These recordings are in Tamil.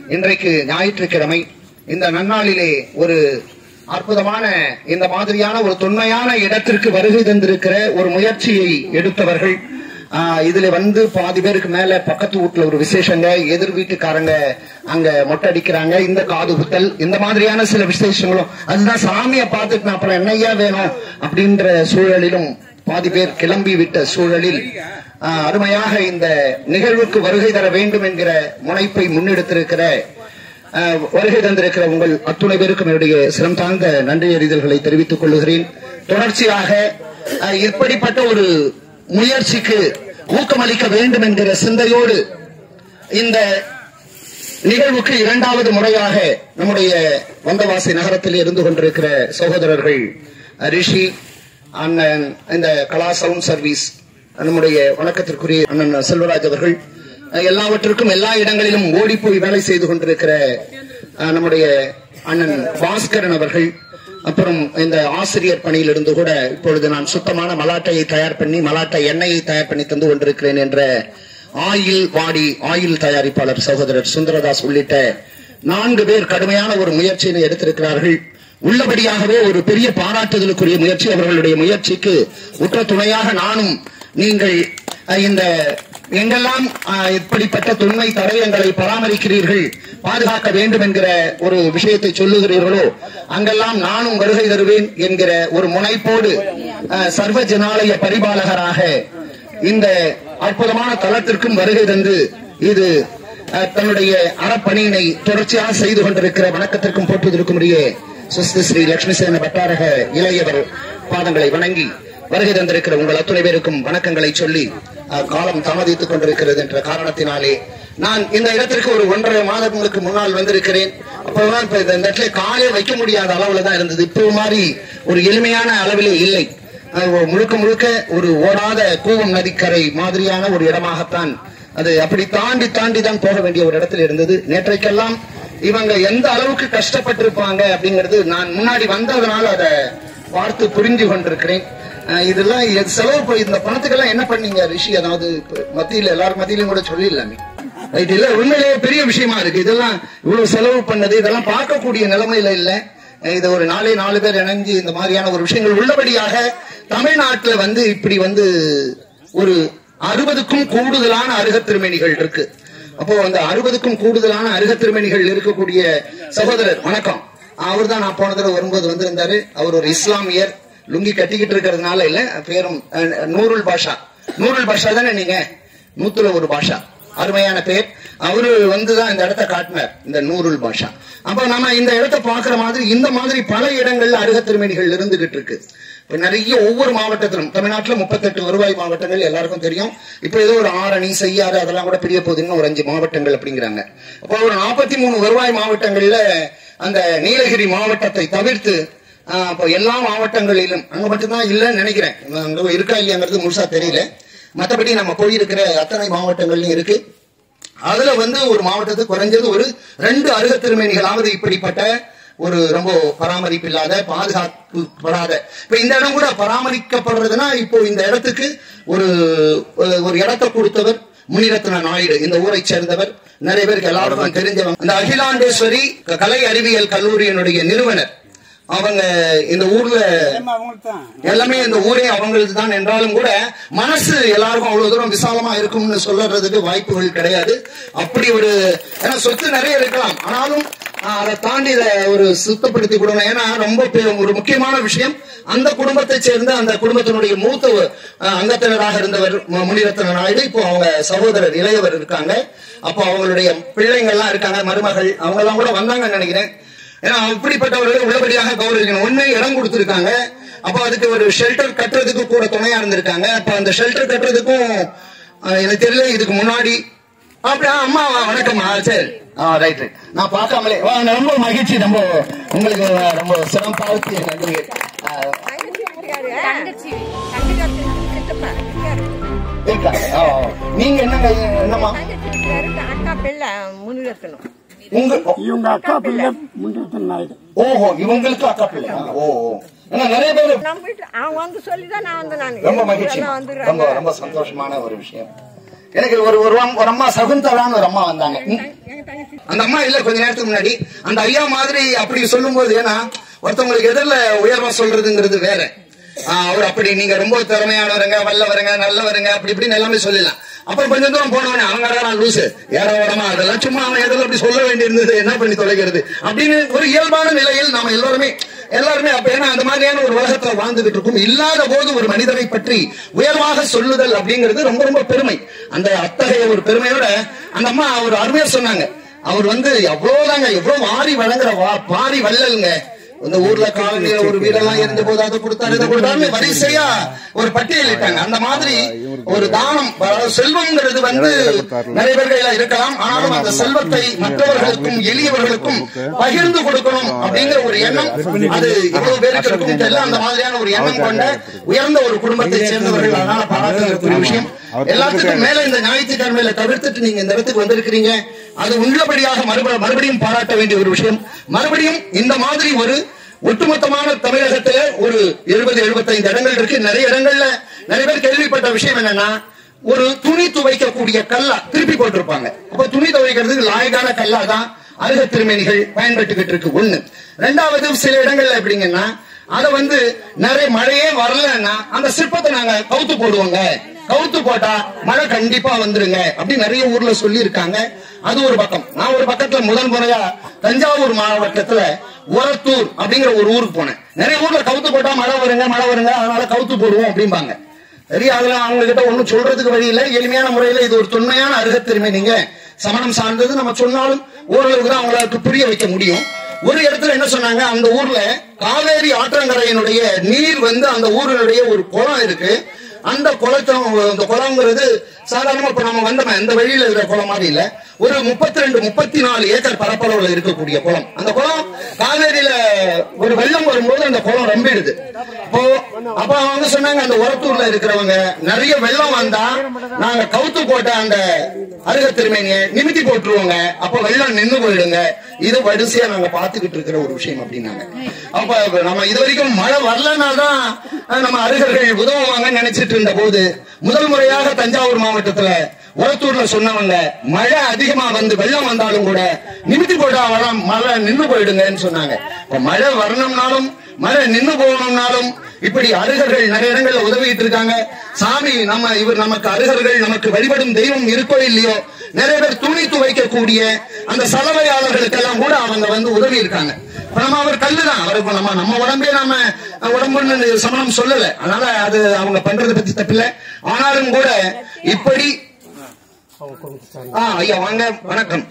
இன்றைக்கு ஞாயிற்றுக்கிழமை இந்த நன்னாளிலே ஒரு அற்புதமான இந்த மாதிரியான ஒரு தொன்மையான இடத்திற்கு வருகை தந்திருக்கிற ஒரு முயற்சியை எடுத்தவர்கள் ஆஹ், இதுல வந்து பாதி பேருக்கு மேல பக்கத்து வீட்டுல ஒரு விசேஷங்க எதிர் வீட்டுக்காரங்க அங்க மொட்டை அடிக்கிறாங்க இந்த காது குத்தல் இந்த மாதிரியான சில விசேஷங்களும் அதுதான் சாமியை பார்த்துட்டு நான் அப்புறம் என்னையா வேணும் அப்படின்ற சூழலிலும் பாதி பேர் கிளம்பி விட்ட சூழலில் ஆஹ், அருமையாக இந்த நிகழ்வுக்கு வருகை தர வேண்டும் என்கிற முனைப்பை முன்னெடுத்திருக்கிற ஆஹ், வருகை தந்திருக்கிற உங்கள் அத்துணை பேருக்கும் என்னுடைய சிரம் தாழ்ந்த நன்றி அறிதல்களை தெரிவித்துக் கொள்ளுகிறேன் தொடர்ச்சியாக ஆஹ், இப்படிப்பட்ட ஒரு முயற்சிக்கு ஊக்கமளிக்க வேண்டும் என்கிற சிந்தையோடு இந்த நிகழ்வுக்கு இரண்டாவது முறையாக நம்முடைய வந்தவாசி நகரத்தில் இருந்து கொண்டிருக்கிற சகோதரர்கள் ரிஷி அண்ணன் இந்த கலா சவுண்ட் சர்வீஸ் நம்முடைய வணக்கத்திற்குரிய அண்ணன் செல்வராஜ் அவர்கள் அஹ், எல்லாவற்றிற்கும் எல்லா இடங்களிலும் ஓடி போய் வேலை செய்து கொண்டிருக்கிற அஹ், நம்முடைய அண்ணன் பாஸ்கரன் அவர்கள் அப்புறம் இந்த ஆசிரியர் பணியில் இருந்து கூட இப்பொழுது நான் சுத்தமான மலாட்டையை தயார் பண்ணி மலாட்டை எண்ணெயை தயார் பண்ணி தந்து கொண்டிருக்கிறேன் என்ற ஆயில் வாடி ஆயில் தயாரிப்பாளர் சகோதரர் சுந்தரதாஸ் உள்ளிட்ட நான்கு பேர் கடுமையான ஒரு முயற்சியினை எடுத்திருக்கிறார்கள் உள்ளபடியாகவே ஒரு பெரிய பாராட்டுதலுக்குரிய முயற்சி அவர்களுடைய முயற்சிக்கு உற்ற துணையாக நானும் நீங்கள் அஹ், இந்த எங்கெல்லாம் அஹ், இப்படிப்பட்ட தொன்மை தடயங்களை பராமரிக்கிறீர்கள் பாதுகாக்க வேண்டும் என்கிற ஒரு விஷயத்தை சொல்லுகிறீர்களோ அங்கெல்லாம் நானும் வருகை தருவேன் என்கிற ஒரு முனைப்போடு அஹ், சர்வ ஜனாலய பரிபாலகராக இந்த அற்புதமான தளத்திற்கும் வருகை தந்து இது அஹ், தன்னுடைய அறப்பணியினை தொடர்ச்சியாக செய்து கொண்டிருக்கிற வணக்கத்திற்கும் போற்றுவதற்கும் உரிய சுஸ்தி ஸ்ரீ லட்சுமி சேன பட்டாரக இளையவர் பாதங்களை வணங்கி வருகை தந்திருக்கிற உங்கள் அத்துணை பேருக்கும் வணக்கங்களை சொல்லி அஹ், காலம் தாமதித்துக் கொண்டிருக்கிறது என்ற காரணத்தினாலே நான் இந்த இடத்திற்கு ஒரு ஒன்றரை மாதங்களுக்கு முன்னால் வந்திருக்கிறேன் அப்போதான் இப்ப இந்த இடத்துல காலே வைக்க முடியாத அளவுல தான் இருந்தது இப்போ மாதிரி ஒரு எளிமையான அளவிலே இல்லை அஹ் ஒரு முழுக்க முழுக்க ஒரு ஓடாத கூவம் நதிக்கரை மாதிரியான ஒரு இடமாகத்தான் அது அப்படி தாண்டி தாண்டி தான் போக வேண்டிய ஒரு இடத்துல இருந்தது நேற்றைக்கெல்லாம் இவங்க எந்த அளவுக்கு கஷ்டப்பட்டிருப்பாங்க அப்படிங்கிறது நான் முன்னாடி வந்ததுனால அதை பார்த்து புரிஞ்சு கொண்டிருக்கிறேன் அஹ் இதெல்லாம் எது செலவு போய் இந்த பணத்துக்கெல்லாம் என்ன பண்ணீங்க ரிஷி அதாவது இப்ப மத்தியில எல்லாரும் மத்தியிலும் கூட சொல்லிடலாமே ரைட் இல்ல உண்மையிலேயே பெரிய விஷயமா இருக்கு இதெல்லாம் இவ்வளவு செலவு பண்ணது இதெல்லாம் பார்க்கக்கூடிய நிலைமையில இல்ல இது ஒரு நாலே நாலு பேர் இணைஞ்சு இந்த மாதிரியான ஒரு விஷயங்கள் உள்ளபடியாக தமிழ்நாட்டுல வந்து இப்படி வந்து ஒரு அறுபதுக்கும் கூடுதலான அருகத் திருமேனிகள் இருக்கு அப்போ அந்த அறுபதுக்கும் கூடுதலான அருகத் திருமேனிகள் இருக்கக்கூடிய சகோதரர் வணக்கம் அவர் தான் நான் போன தடவை வரும்போது வந்திருந்தாரு அவர் ஒரு இஸ்லாமியர் லுங்கி கட்டிக்கிட்டு இருக்கிறதுனால இல்ல பேரும் அஹ், நூருல் பாஷா நூருல் பாஷா தானே நீங்க நூத்துல ஒரு பாஷா அருமையான பேர் அவரு வந்துதான் இந்த இடத்த காட்டினார் இந்த நூருல் பாஷா அப்ப நம்ம இந்த இடத்த பாக்குற மாதிரி இந்த மாதிரி பல இடங்கள்ல அருகத் திருமேனிகள் இருந்துகிட்டு இருக்கு இப்ப நிறைய ஒவ்வொரு மாவட்டத்திலும் தமிழ்நாட்டுல முப்பத்தெட்டு வருவாய் மாவட்டங்கள் எல்லாருக்கும் தெரியும் இப்ப ஏதோ ஒரு ஆரணி செய்யாறு அதெல்லாம் கூட பெரிய போகுது இன்னும் ஒரு அஞ்சு மாவட்டங்கள் அப்படிங்கிறாங்க அப்போ ஒரு நாற்பத்தி மூணு வருவாய் மாவட்டங்கள்ல அந்த நீலகிரி மாவட்டத்தை தவிர்த்து ஆஹ், அப்போ எல்லா மாவட்டங்களிலும் அங்க மட்டும்தான் இல்லைன்னு நினைக்கிறேன் அங்க இருக்கா இல்லையாங்கிறது முழுசா தெரியல மத்தபடி நம்ம போயிருக்கிற அத்தனை மாவட்டங்கள்லயும் இருக்கு அதுல வந்து ஒரு மாவட்டத்துக்கு குறைஞ்சது ஒரு ரெண்டு அருக திருமேனிகளாவது இப்படிப்பட்ட ஒரு ரொம்ப பராமரிப்பு இல்லாத பாதுகாப்பு படாத இப்ப இந்த இடம் கூட பராமரிக்கப்படுறதுன்னா இப்போ இந்த இடத்துக்கு ஒரு ஒரு இடத்தை கொடுத்தவர் முனிரத்ன நாயுடு இந்த ஊரை சேர்ந்தவர் நிறைய பேருக்கு எல்லாருக்கும் தெரிஞ்சவங்க இந்த அகிலாண்டேஸ்வரி கலை அறிவியல் கல்லூரியினுடைய நிறுவனர் அவங்க இந்த ஊர்ல எல்லாமே இந்த ஊரே அவங்களுக்கு தான் என்றாலும் கூட மனசு எல்லாருக்கும் அவ்வளவு தூரம் விசாலமா இருக்கும்னு சொல்றதுக்கு வாய்ப்புகள் கிடையாது அப்படி ஒரு ஏன்னா சொத்து நிறைய இருக்கலாம் ஆனாலும் ஆஹ், அதை தாண்டி இதை ஒரு சுத்தப்படுத்தி கொடுக்கணும் ஏன்னா ரொம்ப பெ- ஒரு முக்கியமான விஷயம் அந்த குடும்பத்தை சேர்ந்த அந்த குடும்பத்தினுடைய மூத்த ஆஹ், அங்கத்தினராக இருந்தவர் மு- முனிரத்ன நாயுடு இப்போ அவங்க சகோதரர் இளையவர் இருக்காங்க அப்போ அவங்களுடைய பிள்ளைங்கள்லாம் இருக்காங்க மருமகள் அவங்க எல்லாம் கூட வந்தாங்கன்னு நினைக்கிறேன் ஏன்னா அப்படிப்பட்டவர்களை உள்ளபடியாக கௌரவிக்கணும் ஒண்ணு இடம் கொடுத்திருக்காங்க அப்ப அதுக்கு ஒரு ஷெல்டர் கட்டுறதுக்கு கூட துணையா இருந்திருக்காங்க அப்ப அந்த ஷெல்டர் கட்டுறதுக்கும் அஹ், எனக்கு தெரியல இதுக்கு முன்னாடி அப்படியா அம்மா வணக்கம்மா சரி ஆ ரைட் ரைட் நான் பார்க்காமலே வா, ரொம்ப மகிழ்ச்சி ரொம்ப உங்களுக்கு ரொம்ப சிரம் பார்த்து நன்றிகள் அஹ், தங்கச்சி தங்கச்சி சித்தப்பா இருக்காரு. இருக்காங்க. ஆ, ஆ. நீங்க என்னங்க என்னம்மா தங்கச்சி இருக்காரு, அக்கா பிள்ளை முனிரத்னம் உங்க இவங்க அக்கா பிள்ளை முன்னேற்ற நாயுடு ஓஹோ இவங்களுக்கு அக்கா பிள்ளை ஓ ஓ. ஏன்னா நிறைய பேர் நம்ம வீட்டு அவங்க வந்து சொல்லிதான் நான் வந்து நான் ரொம்ப மகிழ்ச்சி எல்லாம் ரொம்ப வந்துடுறாங்க ரொம்ப சந்தோஷமான ஒரு விஷயம் எனக்கு ஒரு ஒரு அம்- ஒரு அம்மா சகுந்தலான்னு ஒரு அம்மா வந்தாங்க ம். எங்க தங்கச்சி அந்த அம்மா இல்ல கொஞ்ச நேரத்துக்கு முன்னாடி அந்த ஐயா மாதிரி அப்படி சொல்லும்போது ஏன்னா ஒருத்தவங்களுக்கு எதிரில உயர்வா சொல்றதுங்கிறது வேற ஆஹ் அவர் அப்படி நீங்க ரொம்ப திறமையானவருங்க வல்லவருங்க நல்லவருங்க அப்படி இப்படின்னு எல்லாமே சொல்லலாம் அப்புறம் கொஞ்சம் தூரம் போனவனே அவங்க அழகா லூசு ஏற ஓடமா அதெல்லாம் சும்மா அவன் எதிரில் அப்படி சொல்ல வேண்டியிருந்தது என்ன பண்ணி தொலைகிறது அப்படின்னு ஒரு இயல்பான நிலையில் நாம எல்லாருமே எல்லாருமே அப்ப ஏன்னா அந்த மாதிரியான ஒரு உலகத்துல வாழ்ந்துகிட்டு இருக்கும் இல்லாத போது ஒரு மனிதனை பற்றி உயர்வாக சொல்லுதல் அப்படிங்கிறது ரொம்ப ரொம்ப பெருமை அந்த அத்தகைய ஒரு பெருமையோட அந்த அம்மா ஒரு அருமையா சொன்னாங்க அவர் வந்து எவ்வளவுதாங்க எவ்வளவு வாரி வழங்குற வா- வாரி வள்ளலுங்க இந்த ஊர்ல காலனியில ஒரு வீடெல்லாம் இருந்த போது அதை கொடுத்தாரு இதை கொடுத்தாரு வரிசையா ஒரு பட்டியலிட்டாங்க அந்த மாதிரி ஒரு தானம் அதாவது செல்வம்ங்கிறது வந்து நிறைய பேர்கள இருக்கலாம் ஆனாலும் அந்த செல்வத்தை மற்றவர்களுக்கும் எளியவர்களுக்கும் பகிர்ந்து கொடுக்கணும் அப்படிங்கிற ஒரு எண்ணம் அது இவ்வளவு பேருக்கு இருக்கும் தெரியல அந்த மாதிரியான ஒரு எண்ணம் கொண்ட உயர்ந்த ஒரு குடும்பத்தை சேர்ந்தவர்கள் அதனால பாராட்டுகிற விஷயம் எல்லாத்துக்கும் மேல இந்த ஞாயிற்றுக்கிழமையில தவிர்த்துட்டு நீங்க இந்த இடத்துக்கு வந்திருக்கிறீங்க அது உள்ளபடியாக மறுப- மறுபடியும் பாராட்ட வேண்டிய ஒரு விஷயம் மறுபடியும் இந்த மாதிரி ஒரு ஒட்டுமொத்தமான தமிழகத்துல ஒரு எழுபது எழுபத்தைந்து இடங்கள் இருக்கு நிறைய இடங்கள்ல நிறைய பேர் கேள்விப்பட்ட விஷயம் என்னன்னா ஒரு துணி துவைக்கக்கூடிய கல்லா திருப்பி போட்டிருப்பாங்க அப்ப துணி துவைக்கிறதுக்கு லாயகான கல்லா தான் அருக திருமேனிகள் பயன்பட்டுக்கிட்டு இருக்கு ஒண்ணு ரெண்டாவது சில இடங்கள்ல எப்படிங்கன்னா அத வந்து நிறைய மழையே வரலன்னா அந்த சிற்பத்தை நாங்க கவுத்து போடுவோங்க கவுத்து போட்டா மழை கண்டிப்பா வந்துருங்க அப்படி நிறைய ஊர்ல சொல்லி இருக்காங்க அது ஒரு பக்கம் நான் ஒரு பக்கத்துல முதல் முறையா தஞ்சாவூர் மாவட்டத்துல உரத்தூர் அப்படிங்கிற ஒரு ஊருக்கு போனேன் நிறைய ஊர்ல கவுத்து போட்டா மழை வருங்க மழை வருங்க அதனால கவுத்து போடுவோம் அப்படிம்பாங்க சரி அதெல்லாம் அவங்க கிட்ட ஒண்ணும் சொல்றதுக்கு வழி இல்ல எளிமையான முறையில இது ஒரு தொன்மையான அருகத்திருமை நீங்க சமணம் சார்ந்தது நம்ம சொன்னாலும் ஓரளவுக்கு தான் அவங்களுக்கு புரிய வைக்க முடியும் ஒரு இடத்துல என்ன சொன்னாங்க அந்த ஊர்ல காவேரி ஆற்றங்கரையினுடைய நீர் வந்து அந்த ஊரினுடைய ஒரு குளம் இருக்கு அந்த குளத்தை அந்த குளம்ங்கிறது சாதாரணமா இப்ப நம்ம வந்தோமே அந்த வழியில இருக்கிற குளம் மாதிரி இல்ல ஒரு முப்பத்தி ரெண்டு முப்பத்தி நாலு ஏக்கர் பரப்பளவுல இருக்கக்கூடிய குளம் அந்த குளம் காவேரியில ஒரு வெள்ளம் வரும்போது அந்த குளம் ரொம்பிடுது அப்போ அப்ப அவங்க சொன்னாங்க அந்த உரத்தூர்ல இருக்கிறவங்க நிறைய வெள்ளம் வந்தா நாங்க கவுத்து போட்ட அந்த அருக திருமேனிய நிமித்தி போட்டுருவோங்க அப்ப வெள்ளம் நின்னு போயிடுங்க இது வரிசையா நாங்க பாத்துக்கிட்டு இருக்கிற ஒரு விஷயம் அப்படின்னாங்க அப்ப நம்ம இது வரைக்கும் மழை வரலனா தான் நம்ம அருகர்கள் உதவுவாங்கன்னு நினைச்சிட்டு இருந்த போது முதல் முறையாக தஞ்சாவூர் மாவட்டத்துல உரத்தூர்ல சொன்னவங்க மழை அதிகமா வந்து வெள்ளம் வந்தாலும் கூட நிமித்தி போட்டா வளம் மழை நின்னு போயிடுங்கன்னு சொன்னாங்க இப்ப மழை வரணும்னாலும் மழை நின்னு போகணும்னாலும் இப்படி அருகர்கள் நிறைய இடங்கள்ல உதவிட்டு இருக்காங்க சாமி நம்ம இவர் நமக்கு அருகர்கள் நமக்கு வழிபடும் தெய்வம் இருக்கோ இல்லையோ நிறைய பேர் துணி துவைக்கக்கூடிய அந்த சலவையாளர்களுக்கெல்லாம் கூட அவங்க வந்து உதவி இருக்காங்க இப்ப நம்ம அவர் கல்லுதான் அவர் இப்ப நம்ம நம்ம உடம்பே நாம உடம்புன்னு சமணம் சொல்லல அதனால அது அவங்க பண்றதை பத்தி தப்பில்ல ஆனாலும் கூட இப்படி ஆ ஐயா வாங்க வணக்கம்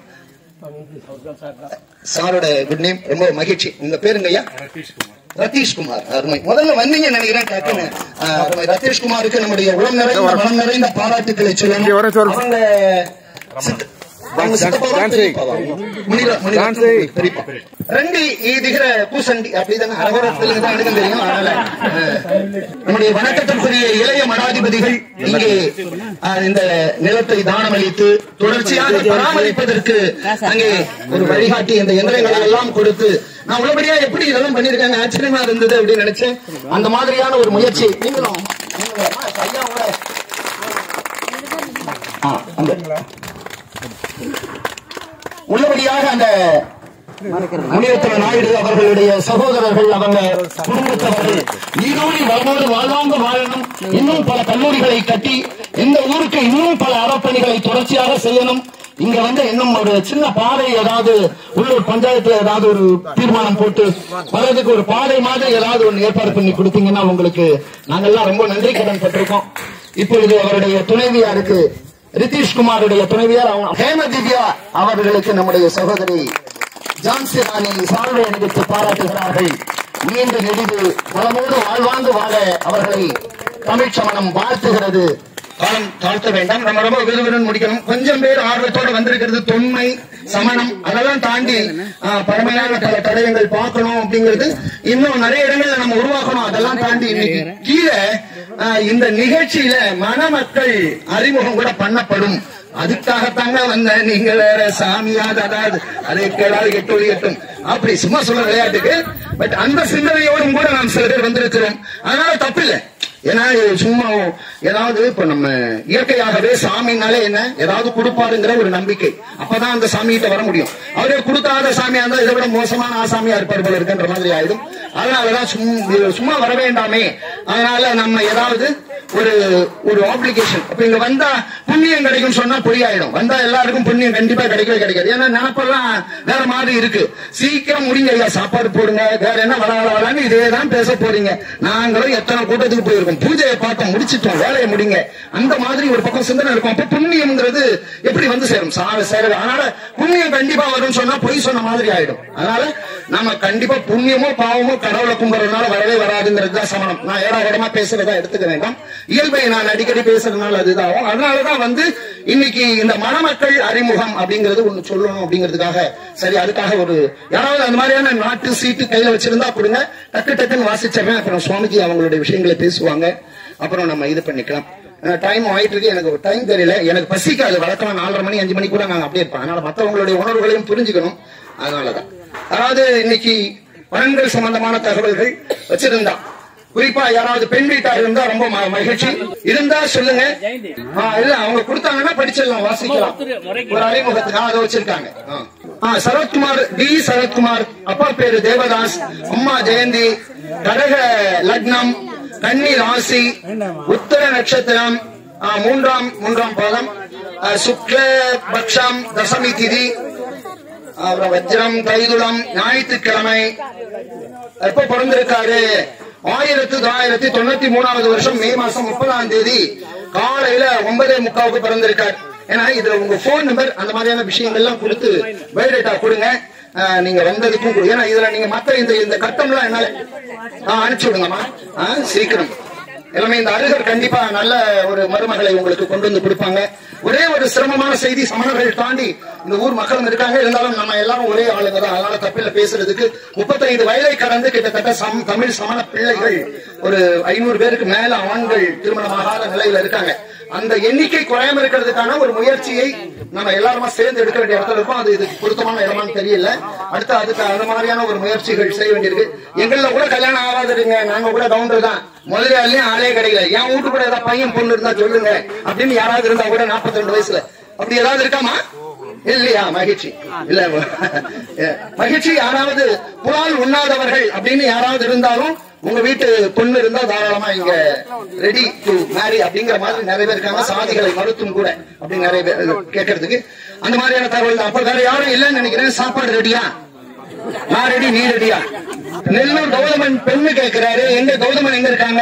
சாரோட குட் நேம் ரொம்ப மகிழ்ச்சி உங்க பேருங்க ஐயா ரதீஷ்குமார் அருமை முதல்ல வந்தீங்க நினைக்கிறேன் டக்குன்னு ஆ, அருமை ரதீஷ்குமாருக்கு நம்முடைய உளம் நிறைந்த மனம் நிறைந்த பாராட்டுக்களை சொல்லணும் அவங்க சித்த- அவங்க சித்தப்பாவா, பெரியப்பாவா? முனிர- முனிர- பெரியப்பா. ரெண்டு ஈதிகிற பூசண்டி அப்படிதானே அரவரத்தில் தான் எனக்கு தெரியும் அதனால ஆ, நம்முடைய வணக்கத்திற்குரிய இளைய மடாதிபதிகள் இங்கே ஆ, இந்த நிலத்தை தானம் அளித்து தொடர்ச்சியாக பராமரிப்பதற்கு அங்கே ஒரு வழிகாட்டி இந்த எந்திரங்களை எல்லாம் கொடுத்து நான் உள்ளபடியா எப்படி இதெல்லாம் பண்ணிருக்காங்க ஆச்சரியமா இருந்தது அப்படின்னு நினைச்சேன் அந்த மாதிரியான ஒரு முயற்சி நீங்களும் நீங்களும், ஆ, ஐயாவோட ஆ, அந்த உள்ளபடியாக அந்த முனியத்திர நாயுடு அவர்களுடைய சகோதரர்கள் அவங்க குடும்பத்தவர்கள் ஈரோடு வளமோடு வாழ்வாங்க வாழணும் இன்னும் பல கல்லூரிகளை கட்டி இந்த ஊருக்கு இன்னும் பல அறப்பணிகளை தொடர்ச்சியாக செய்யணும் இங்க வந்து இன்னும் ஒரு சின்ன பாதை ஏதாவது உள்ளூர் பஞ்சாயத்துல ஏதாவது ஒரு தீர்மானம் போட்டு வர்றதுக்கு ஒரு பாதை மாதிரி ஏதாவது ஒன்று ஏற்பாடு பண்ணி கொடுத்தீங்கன்னா உங்களுக்கு நாங்கெல்லாம் ரொம்ப நன்றி கடன் பட்டிருக்கோம் இப்பொழுது அவருடைய துணைவியாருக்கு ரிதீஷ்குமாருடைய துணைவியார் அவங்க ஹேம திவ்யா அவர்களுக்கு நம்முடைய சகோதரி ஜான்சி ராணி சால்வை அணிவித்து பாராட்டுகிறார்கள் நீண்ட நெடிது வளமோடு வாழ்வாங்கு வாழ அவர்களை தமிழ் சமணம் வாழ்த்துகிறது காலம் தாழ்த்த வேண்டாம் நம்ம ரொம்ப விறுவிறுன்னு முடிக்கணும் கொஞ்சம் பேர் ஆர்வத்தோட வந்திருக்கிறது தொன்மை சமணம் அதெல்லாம் தாண்டி ஆ, பழமையான பல தடயங்கள் பார்க்கணும் அப்படிங்கிறது இன்னும் நிறைய இடங்கள்ல நம்ம உருவாக்கணும் அதெல்லாம் தாண்டி இன்னைக்கு கீழே ஆ, இந்த நிகழ்ச்சியில மணமக்கள் அறிமுகம் கூட பண்ணப்படும் அதுக்காகத்தாங்க வந்த நீங்க வேற சாமியாவது அதாவது அதை கேளாது எட்டு எட்டும் அப்படி சும்மா சொல்ற விளையாட்டுக்கு பட் அந்த சிந்தனையோடும் கூட நாம் சில பேர் வந்திருக்கிறோம் அதனால தப்பு இல்லை ஏன்னா இது சும்மா ஏதாவது இப்ப நம்ம இயற்கையாகவே சாமினாலே என்ன ஏதாவது கொடுப்பாருங்கிற ஒரு நம்பிக்கை அப்பதான் அந்த சாமி கிட்ட வர முடியும் அவரே கொடுக்காத சாமியா இருந்தா இதை விட மோசமான ஆசாமியா இருப்பார் போல இருக்குன்ற மாதிரி ஆயிடும் அதனாலதான் சும்- சும்மா வர வேண்டாமே அதனால நம்ம ஏதாவது ஒரு ஒரு ஆப்ளிகேஷன் அப்ப இங்க வந்தா புண்ணியம் கிடைக்கும் சொன்னா பொய்யாயிடும் வந்தா எல்லாருக்கும் புண்ணியம் கண்டிப்பா கிடைக்கவே கிடைக்காது ஏன்னா நினப்பெல்லாம் வேற மாதிரி இருக்கு சீக்கிரம் முடிங்க ஐயா சாப்பாடு போடுங்க வேற என்ன வள வள வளன்னு இதே தான் பேச போறீங்க நாங்களும் எத்தனை கூட்டத்துக்கு போயிருக்கோம் பூஜையை பார்த்தோம் முடிச்சிட்டோம் வேலையை முடிங்க அந்த மாதிரி ஒரு பக்கம் சிந்தனை இருக்கும் அப்ப புண்ணியம்ங்கிறது எப்படி வந்து சேரும் சார சேர அதனால புண்ணியம் கண்டிப்பா வரும்னு சொன்னா பொய் சொன்ன மாதிரி ஆயிடும் அதனால நம்ம கண்டிப்பா புண்ணியமோ பாவமோ கடவுளை கும்பிடுறதுனால வரவே வராதுங்கிறது தான் சமணம் நான் ஏடா இடமா பேசுறதா எடுத்துக்க வேண்டாம் இயல்பை நான் அடிக்கடி பேசுறதுனால அதுதான் அதனாலதான் வந்து இன்னைக்கு இந்த மணமக்கள் அறிமுகம் அப்படிங்கிறது ஒண்ணு சொல்லணும் அப்படிங்கிறதுக்காக சரி அதுக்காக ஒரு யாராவது அந்த மாதிரியான நாட்டு சீட்டு கையில வச்சிருந்தா கொடுங்க டக்கு டக்குன்னு வாசிச்சிடுறேன் அப்புறம் சுவாமிஜி அவங்களுடைய விஷயங்களை பேசுவாங்க அப்புறம் நம்ம இது பண்ணிக்கலாம் டைம் ஆயிட்டு இருக்கு எனக்கு டைம் தெரியல எனக்கு பசிக்காது வழக்கமா நாலரை மணி அஞ்சு மணி கூட நாங்க அப்படியே இருப்பேன் அதனால மற்றவங்களுடைய உணர்வுகளையும் புரிஞ்சுக்கணும் அதனாலதான் அதாவது இன்னைக்கு பலன்கள் சம்பந்தமான தகவல்கள் வச்சிருந்தா குறிப்பா யாராவது பெண் வீட்டார் இருந்தா ரொம்ப ம- மகிழ்ச்சி இருந்தா சொல்லுங்க ஆ, இல்ல அவங்க கொடுத்தாங்கன்னா படிச்சிடலாம் வாசிக்கலாம் ஒரு அறிமுகத்துக்கு அதை வச்சிருக்காங்க ஆ. ஆ, சரத்குமார் டி சரத்குமார் அப்பா பேரு தேவதாஸ் அம்மா ஜெயந்தி கடக லக்னம் கன்னி ராசி உத்தர நட்சத்திரம் ஆ, மூன்றாம் மூன்றாம் பாதம் ஆ, சுக்ல பக்ஷம் தசமி திதி அப்புறம் வஜ்ரம் தைதுளம் ஞாயிற்றுக்கிழமை எப்ப பிறந்திருக்காரு ஆயிரத்தி தொள்ளாயிரத்தி தொண்ணூத்தி மூணாவது வருஷம் மே மாசம் முப்பதாம் தேதி காலையில ஒன்பதே முக்காவுக்கு பிறந்திருக்காரு ஏன்னா இதுல உங்க போன் நம்பர் அந்த மாதிரியான விஷயங்கள்லாம் கொடுத்து பயோடேட்டா கொடுங்க அஹ், நீங்க வந்ததுக்கும் கொடு. ஏன்னா இதுல நீங்க மத்த இந்த இந்த கட்டம்லாம் என்னால ஆஹ், அனுப்பிச்சு விடுங்கம்மா ஆஹ், சீக்கிரம் எல்லாமே இந்த அருகர் கண்டிப்பா நல்ல ஒரு மருமகளை உங்களுக்கு கொண்டு வந்து கொடுப்பாங்க ஒரே ஒரு சிரமமான செய்தி சமணர்கள் தாண்டி இந்த ஊர் மக்களும் இருக்காங்க இருந்தாலும் நம்ம எல்லாரும் ஒரே ஆளுங்க தான் அதனால தப்பில்ல பேசுறதுக்கு முப்பத்தைந்து வயதை கடந்து கிட்டத்தட்ட சம் தமிழ் சமண பிள்ளைகள் ஒரு ஐநூறு பேருக்கு மேல ஆண்கள் திருமணமாகாத நிலையில இருக்காங்க அந்த எண்ணிக்கை குறையாம இருக்கிறதுக்கான ஒரு முயற்சியை நம்ம எல்லாருமா சேர்ந்து எடுக்க வேண்டிய இடத்துல இருக்கோம் அது இதுக்கு பொருத்தமான இடமான்னு தெரியல அடுத்து அதுக்கு அந்த மாதிரியான ஒரு முயற்சிகள் செய்ய வேண்டியிருக்கு எங்கள கூட கல்யாணம் ஆகாதுங்க நாங்க கூட கவுண்டர் தான் முதலாளியும் ஆளே கிடைக்கல என் வீட்டு கூட ஏதாவது பையன் பொண்ணு இருந்தா சொல்லுங்க அப்படின்னு யாராவது இருந்தா கூட 42 ரெண்டு வயசுல அப்படி ஏதாவது இருக்காமா இல்லையா மகிழ்ச்சி இல்ல மகிழ்ச்சி யாராவது புலால் உண்ணாதவர்கள் அப்படின்னு யாராவது இருந்தாலும் உங்க வீட்டு பொண்ணு இருந்தா தாராளமா இங்க ரெடி டு மேரி அப்படிங்கிற மாதிரி நிறைய பேர் இருக்காங்க சாதிகளை மறுத்தும் கூட அப்படி நிறைய பேர் கேட்கறதுக்கு அந்த மாதிரியான தகவல் தான் அப்ப வேற யாரும் இல்லைன்னு நினைக்கிறேன் சாப்பாடு ரெடியா நான் ரெடி நீ ரெடியா நெல்லூர் கௌதமன் பெண்ணு கேட்கிறாரு எங்க கௌதமன் எங்க இருக்காங்க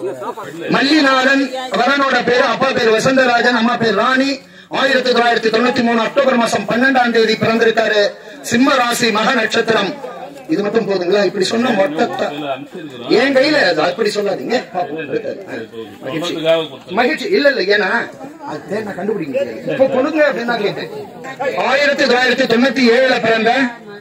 மல்லிநாதன் வரனோட பேரு அப்பா பேரு வசந்தராஜன் அம்மா பேர் ராணி ஆயிரத்தி தொள்ளாயிரத்தி தொண்ணூத்தி மூணு அக்டோபர் மாசம் பன்னெண்டாம் தேதி பிறந்திருக்காரு சிம்ம ராசி மக நட்சத்திரம் இது மட்டும் போதுங்களா இப்படி சொன்ன மொத்தத்தை என் கையில அது அப்படி சொல்லாதீங்க மகிழ்ச்சி. மகிழ்ச்சி இல்ல இல்ல ஏன்னா அது பேர் நான் கண்டுபிடிக்க முடியாது. இப்ப கொடுங்க அப்படின்னு நான் கேட்டேன் ஆயிரத்தி தொள்ளாயிரத்தி தொண்ணூத்தி ஏழுல பிறந்த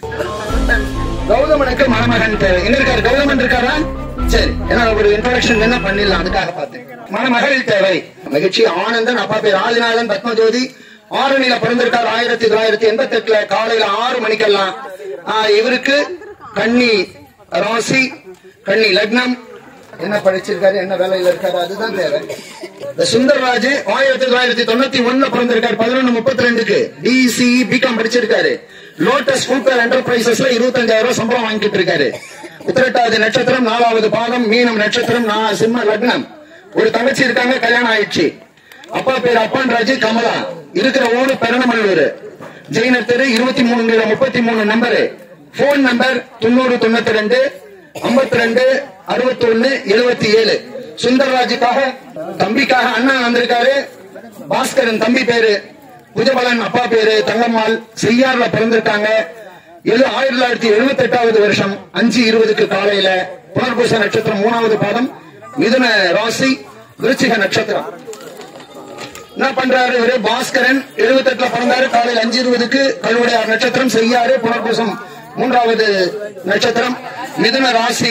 கௌதமனுக்கு மணமகன் தேவை எங்க இருக்காரு கௌதமன் இருக்காரா சரி ஏன்னா ஒரு இன்ட்ரோடக்ஷன் என்ன பண்ணிடலாம் அதுக்காக பார்த்தேன் மணமகள் தேவை மகிழ்ச்சி ஆனந்தன் அப்பா பேர் ஆதிநாதன் பத்மஜோதி ஆரணியில பிறந்திருக்காரு ஆயிரத்தி தொள்ளாயிரத்தி எண்பத்தி எட்டுல காலையில ஆறு மணிக்கெல்லாம் ஆஹ், இவருக்கு கன்னி ராசி கன்னி லக்னம் என்ன படிச்சிருக்காரு என்ன வேலையில இருக்காரு அதுதான் தேவை இந்த சுந்தர்ராஜ் ஆயிரத்தி தொள்ளாயிரத்தி தொண்ணூத்தி ஒண்ணுல பிறந்திருக்காரு பதினொன்னு முப்பத்தி ரெண்டுக்கு டிசி பிகாம் படிச்சிருக்காரு லோட்டஸ் ஃபுட்வேர் என்டர்பிரைசஸ்ல இருபத்தஞ்சாயிரம் ரூபாய் சம்பளம் வாங்கிட்டு இருக்காரு உத்திரட்டாதி நட்சத்திரம் நாலாவது பாதம் மீனம் நட்சத்திரம் நா- சிம்ம லக்னம் ஒரு தங்கச்சி இருக்காங்க கல்யாணம் ஆயிடுச்சு அப்பா பேர் அப்பான் ராஜு கமலா இருக்கிற ஊரு பெரணமல்லூர் ஜெயினர் தெரு இருபத்தி மூணு முப்பத்தி மூணு நம்பரு போன் நம்பர் தொண்ணூறு தொண்ணூத்தி ரெண்டு ஐம்பத்தி ரெண்டு அறுபத்தி ஒண்ணு எழுபத்தி ஏழு சுந்தர்ராஜுக்காக தம்பிக்காக அண்ணா வந்திருக்காரு பாஸ்கரன் தம்பி பேரு புஜபலன் அப்பா பேரு தங்கம்மாள் செய்யார்ல பிறந்திருக்காங்க எழு ஆயிரத்தி தொள்ளாயிரத்தி எழுபத்தி எட்டாவது வருஷம் அஞ்சு இருபதுக்கு காலையில புனர்பூச நட்சத்திரம் மூணாவது பாதம் மிதுன ராசி விருச்சிக நட்சத்திரம் என்ன பண்றாரு இவரு பாஸ்கரன் எழுபத்தி எட்டுல பிறந்தாரு காலையில் அஞ்சு இருபதுக்கு கல்வடையார் நட்சத்திரம் செய்யாரு புனர்பூசம் மூன்றாவது நட்சத்திரம் மிதுன ராசி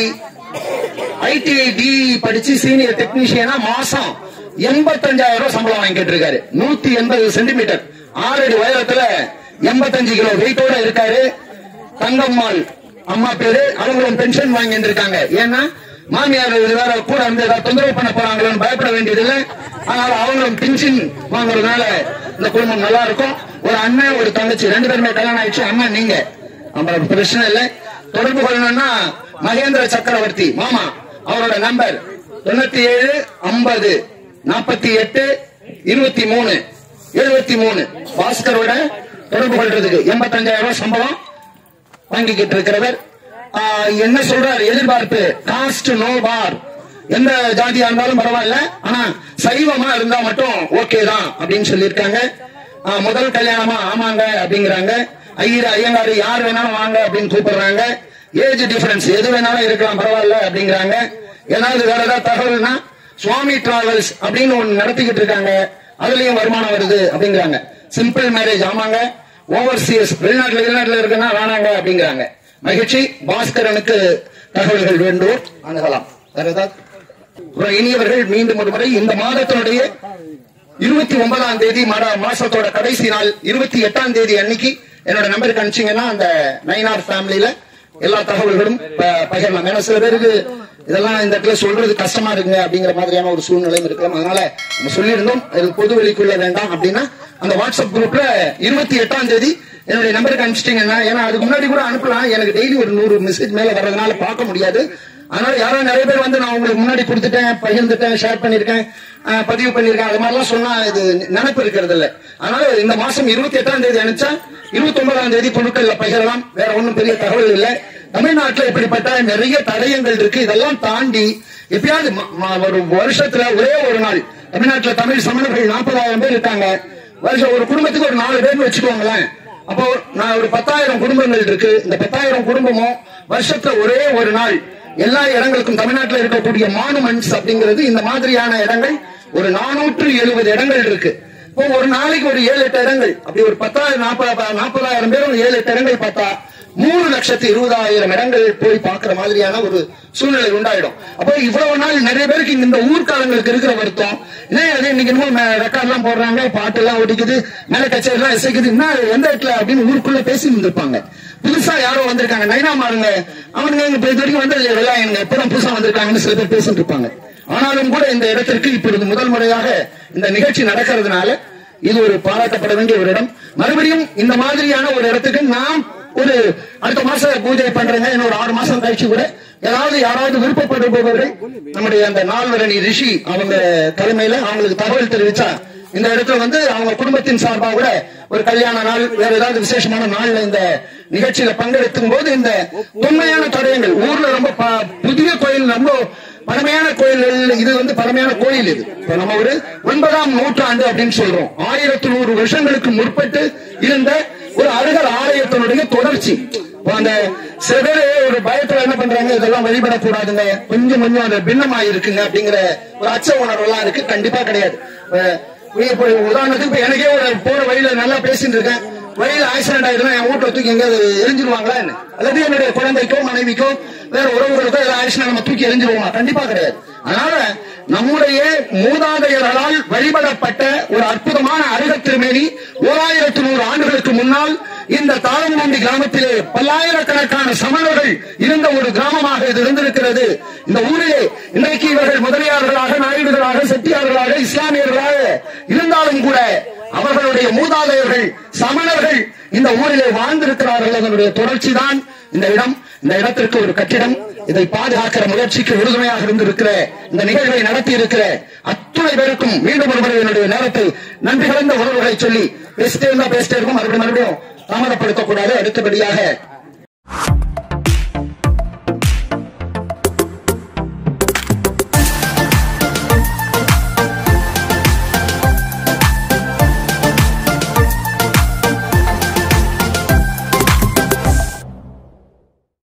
ஐடிஐ டி படிச்சு சீனியர் டெக்னீஷியனா மாசம் எண்பத்தஞ்சாயிரம் ரூபாய் சம்பளம் வாங்கிட்டு இருக்காரு நூத்தி எண்பது சென்டிமீட்டர் ஆறு அடி உயரத்துல எண்பத்தஞ்சு கிலோ வெயிட்டோட இருக்காரு தங்கம்மாள் அம்மா பேரு அவங்களும் பென்ஷன் வாங்கிட்டு இருக்காங்க ஏன்னா மாமியார் இது வேற கூட வந்து ஏதாவது தொந்தரவு பண்ண போறாங்களோன்னு பயப்பட வேண்டியதில்லை அதனால அவங்களும் பென்ஷன் வாங்குறதுனால இந்த குடும்பம் நல்லா இருக்கும் ஒரு அண்ணன் ஒரு தங்கச்சி ரெண்டு பேருமே கல்யாணம் ஆயிடுச்சு அண்ணன் நீங்க நம்ம பிரச்சனை இல்லை தொடர்பு கொள்ளணும்னா மகேந்திர சக்கரவர்த்தி மாமா அவரோட நம்பர் தொண்ணூத்தி ஏழு ஐம்பது நாற்பத்தி எட்டு இருபத்தி மூணு எழுபத்தி மூணு பாஸ்கரோட தொடர்பு கொள்றதுக்கு எண்பத்தஞ்சாயிரம் ரூபாய் சம்பளம் வாங்கிக்கிட்டு இருக்கிறவர் ஆஹ், என்ன சொல்றாரு எதிர்பார்ப்பு காஸ்ட் நோ பார் எந்த ஜாதியா இருந்தாலும் பரவாயில்ல ஆனா சைவமா இருந்தா மட்டும் ஓகே தான் அப்படின்னு சொல்லியிருக்காங்க ஆஹ், முதல் கல்யாணமா ஆமாங்க அப்படிங்கிறாங்க ஐயர் ஐயங்காரு யார் வேணாலும் வாங்க அப்படின்னு கூப்பிடுறாங்க ஏஜ் டிஃபரன்ஸ் எது வேணாலும் இருக்கலாம் பரவாயில்ல அப்படிங்கிறாங்க ஏதாவது வேற ஏதாவது தகவல்னா சுவாமி டிராவல்ஸ் அப்படின்னு ஒண்ணு நடத்திக்கிட்டு இருக்காங்க அதுலயும் வருமானம் வருது அப்படிங்கிறாங்க சிம்பிள் மேரேஜ் ஆமாங்க ஓவர்சீஸ் வெளிநாட்டுல வெளிநாட்டுல இருக்குன்னா வேணாங்க அப்படிங்கிறாங்க மகிழ்ச்சி பாஸ்கரனுக்கு தகவல்கள் வேண்டும் அணுகலாம் வேற ஏதாவது அப்புறம் இனியவர்கள் மீண்டும் ஒரு முறை இந்த மாதத்தினுடைய இருபத்தி ஒன்பதாம் தேதி மர- மாசத்தோட கடைசி நாள் இருபத்தி எட்டாம் தேதி அன்னைக்கு என்னோட நம்பருக்கு அனுப்பிச்சீங்கன்னா அந்த நைனார் ஃபேமிலியில எல்லா தகவல்களும் ப- பகிரலாம் ஏன்னா சில பேருக்கு இதெல்லாம் இந்த இடத்துல சொல்றது கஷ்டமா இருக்குங்க அப்படிங்கிற மாதிரியான ஒரு சூழ்நிலையும் இருக்கலாம் அதனால நம்ம சொல்லியிருந்தோம் இது பொது வெளிக்குள்ள வேண்டாம் அப்படின்னா அந்த வாட்ஸ்அப் குரூப்ல இருபத்தி எட்டாம் தேதி என்னுடைய நம்பருக்கு அனுப்பிச்சிட்டீங்கன்னா ஏன்னா அதுக்கு முன்னாடி கூட அனுப்பலாம் எனக்கு டெய்லி ஒரு நூறு மெசேஜ் மேல வர்றதுனால பார்க்க முடியாது அதனால யாரோ நிறைய பேர் வந்து நான் உங்களுக்கு முன்னாடி கொடுத்துட்டேன் பகிர்ந்துட்டேன் ஷேர் பண்ணிருக்கேன் அஹ், பதிவு பண்ணிருக்கேன் அது மாதிரிலாம் சொன்னா இது நினைப்பு இருக்கிறது இல்ல அதனால இந்த மாசம் இருபத்தி எட்டாம் தேதி அனுப்பிச்சா இருபத்தி ஒன்பதாம் தேதி பொருட்கள்ல பகிரலாம் வேற ஒண்ணும் பெரிய தகவல் இல்ல தமிழ்நாட்டுல இப்படிப்பட்ட நிறைய தடயங்கள் இருக்கு இதெல்லாம் தாண்டி எப்பயாவது ம- ம- ஒரு வருஷத்துல ஒரே ஒரு நாள் தமிழ்நாட்டுல தமிழ் சமணர்கள் நாற்பதாயிரம் பேர் இருக்காங்க வருஷம் ஒரு குடும்பத்துக்கு ஒரு நாலு பேர் வச்சுக்கோங்களேன் அப்போ நான் ஒரு பத்தாயிரம் குடும்பங்கள் இருக்கு இந்த பத்தாயிரம் குடும்பமும் வருஷத்துல ஒரே ஒரு நாள் எல்லா இடங்களுக்கும் தமிழ்நாட்டில் இருக்கக்கூடிய மானுமெண்ட்ஸ் அப்படிங்கிறது இந்த மாதிரியான இடங்கள் ஒரு நானூற்று எழுபது இடங்கள் இருக்கு இப்போ ஒரு நாளைக்கு ஒரு ஏழு எட்டு இடங்கள் அப்படி ஒரு பத்தாயிரம் நாற்பது நாற்பதாயிரம் பேர் ஒரு ஏழு எட்டு இடங்கள் பார்த்தா மூணு லட்சத்து இருபதாயிரம் இடங்கள் போய் பார்க்கிற மாதிரியான ஒரு சூழ்நிலை உண்டாயிடும் அப்போ இவ்வளவு நாள் நிறைய பேருக்கு இங்க இந்த ஊர்க்காரங்களுக்கு இருக்கிற வருத்தம் ஏன் அது இன்னைக்கு இன்னும் ரெக்கார்ட் எல்லாம் போடுறாங்க பாட்டு எல்லாம் ஒடிக்குது மேல கச்சேரி எல்லாம் இசைக்குது என்ன எந்த இடத்துல அப்படின்னு ஊருக்குள்ள பேசி இருந்திருப்பாங்க புதுசா யாரோ வந்திருக்காங்க நைனா மாறுங்க அவனுங்க இங்க இப்ப இது வரைக்கும் வந்தது வெள்ளாயங்க இப்பதான் புதுசா வந்திருக்காங்கன்னு சில பேர் பேசிட்டு இருப்பாங்க ஆனாலும் கூட இந்த இடத்திற்கு இப்பொழுது முதல் முறையாக இந்த நிகழ்ச்சி நடக்கிறதுனால இது ஒரு பாராட்டப்பட வேண்டிய ஒரு இடம் மறுபடியும் இந்த மாதிரியான ஒரு இடத்துக்கு நாம் ஒரு அடுத்த மாசம் பூஜை பண்றேங்க இன்னும் ஒரு ஆறு மாசம் கழிச்சு கூட ஏதாவது யாராவது விருப்பப்படுபவர்கள் நம்முடைய அந்த நால்வரணி ரிஷி அவங்க தலைமையில அவங்களுக்கு தகவல் தெரிவிச்சா இந்த இடத்துல வந்து அவங்க குடும்பத்தின் சார்பாக கூட ஒரு கல்யாண நாள் வேற ஏதாவது விசேஷமான நாள்ல இந்த நிகழ்ச்சியில பங்கெடுக்கும் போது இந்த உண்மையான தடயங்கள் ஊர்ல ரொம்ப ப- புதிய கோயில் ரொம்ப பழமையான கோயில்கள் இது வந்து பழமையான கோயில் இது இப்ப நம்ம ஒரு ஒன்பதாம் நூற்றாண்டு அப்படின்னு சொல்றோம் ஆயிரத்தி நூறு வருஷங்களுக்கு முற்பட்டு இருந்த ஒரு அழகர் ஆலயத்தினுடைய தொடர்ச்சி இப்ப அந்த சில பேர் ஒரு பயத்துல என்ன பண்றாங்க இதெல்லாம் வழிபடக்கூடாதுங்க கொஞ்சம் கொஞ்சம் அந்த பின்னமா இருக்குங்க அப்படிங்கிற ஒரு அச்ச உணர்வு எல்லாம் இருக்கு கண்டிப்பா கிடையாது இப்ப இப்ப உதாரணத்துக்கு இப்ப எனக்கே ஒரு போற வழியில நல்லா பேசிட்டு இருக்கேன் வழியில ஆக்சிடென்ட் ஆயிடுனா என் வீட்டை தூக்கி எங்கேயாவது எரிஞ்சிருவாங்களா என்ன அல்லது என்னுடைய குழந்தைக்கோ மனைவிக்கோ வேற உறவுகளுக்கோ ஏதாவது ஆயிடுச்சுன்னா நம்ம தூக்கி எரிஞ்சிருவோமா கண்டிப்பா கிடையாது அதனால நம்முடைய மூதாதையர்களால் வழிபடப்பட்ட ஒரு அற்புதமான அருக திருமேனி ஓராயிரத்து நூறு ஆண்டுகளுக்கு முன்னால் இந்த தாளம்பூண்டி கிராமத்திலே பல்லாயிரக்கணக்கான சமணர்கள் இருந்த ஒரு கிராமமாக இது இருந்திருக்கிறது இந்த ஊரிலே இன்றைக்கு இவர்கள் முதலியார்களாக நாயுடுகளாக செட்டியார்களாக இஸ்லாமியர்களாக இருந்தாலும் கூட அவர்களுடைய மூதாதையர்கள் சமணர்கள் இந்த ஊரிலே வாழ்ந்திருக்கிறார்கள் அதனுடைய தொடர்ச்சி தான் இந்த இடம் இந்த இடத்திற்கு ஒரு கட்டிடம் இதை பாதுகாக்கிற முயற்சிக்கு உறுதுணையாக இருந்திருக்கிற இந்த நிகழ்வை நடத்தி இருக்கிற அத்துணை பேருக்கும் மீண்டும் ஒரு முறை என்னுடைய நேரத்தை நன்றி கலந்த உறவுகளை சொல்லி பேசிட்டே இருந்தா பேசிட்டே இருக்கும் மறுபடியும் மறுபடியும் தாமதப்படுத்தக்கூடாது அடுத்தபடியாக